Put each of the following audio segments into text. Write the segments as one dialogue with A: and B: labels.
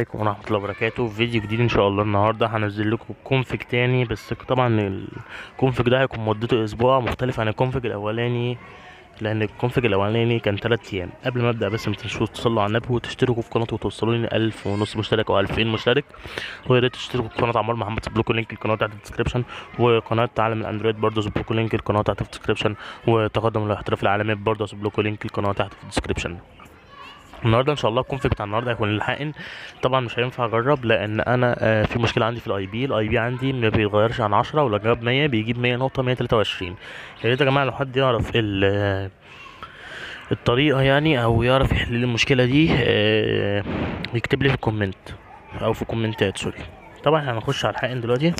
A: عليكم ورحمة الله وبركاته في فيديو جديد ان شاء الله النهاردة هنزل لكم كونفج تاني بس طبعا الكونفج ده هيكون مدته اسبوع مختلف عن الكونفج الاولاني لان الكونفج الاولاني كان 3 ايام قبل ما ابدا بس ما تنسوش تصلوا على النبي وتشتركوا في قناتي وتوصلوا لي 1000 ونص مشترك او 2000 مشترك ويا ريت تشتركوا في قناه عمار محمد سيبلكوا لينك القناه تحت الديسكربشن وقناه عالم الاندرويد برضه سيبلكوا لينك القناه تحت في الديسكربشن وتقدم الاحتراف العالمي برضه سيبلكوا لينك القناه تحت في الديسكربشن النهارده ان شاء الله الكونفج بتاع النهارده هيكون الحقن طبعا مش هينفع اجرب لان انا آه، في مشكله عندي في الاي بي الاي بي عندي ما بيتغيرش عن 10 ولو جاب 100 بيجيب 100 نقطه 123 يا ريت يا جماعه لو حد يعرف ال آه، الطريقه يعني او يعرف يحل لي المشكله دي آه، يكتب لي في الكومنت او في الكومنتات سوري طبعا احنا هنخش على الحقن دلوقتي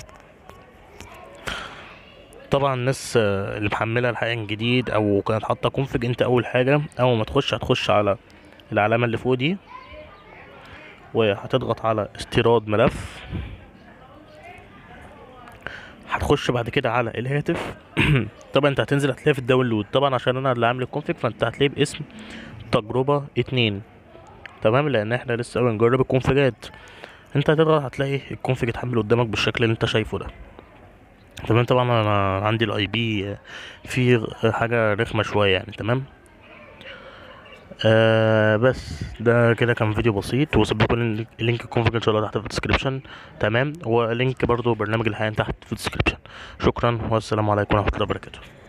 A: طبعا الناس آه، اللي محمله الحقن جديد او كانت حاطه كونفج انت اول حاجه اول ما تخش هتخش على العلامه اللي فوق دي وهتضغط على استيراد ملف هتخش بعد كده على الهاتف طبعا انت هتنزل هتلاقيه في الداونلود طبعا عشان انا اللي عامل الكونفج فانت هتلاقيه باسم تجربة اتنين تمام لان احنا لسه بنجرب الكونفجات انت هتضغط هتلاقي الكونفج اتحمل قدامك بالشكل اللي انت شايفه ده تمام طبعا انا عندي الاي بي فيه حاجة رخمة شوية يعني تمام آه بس ده كده كان فيديو بسيط وسيب لكم اللينك- اللينك الكونفج ان شاء الله تحت في الديسكربشن تمام ولينك برضو برنامج الحياة تحت في الديسكربشن شكرا والسلام عليكم ورحمة الله وبركاته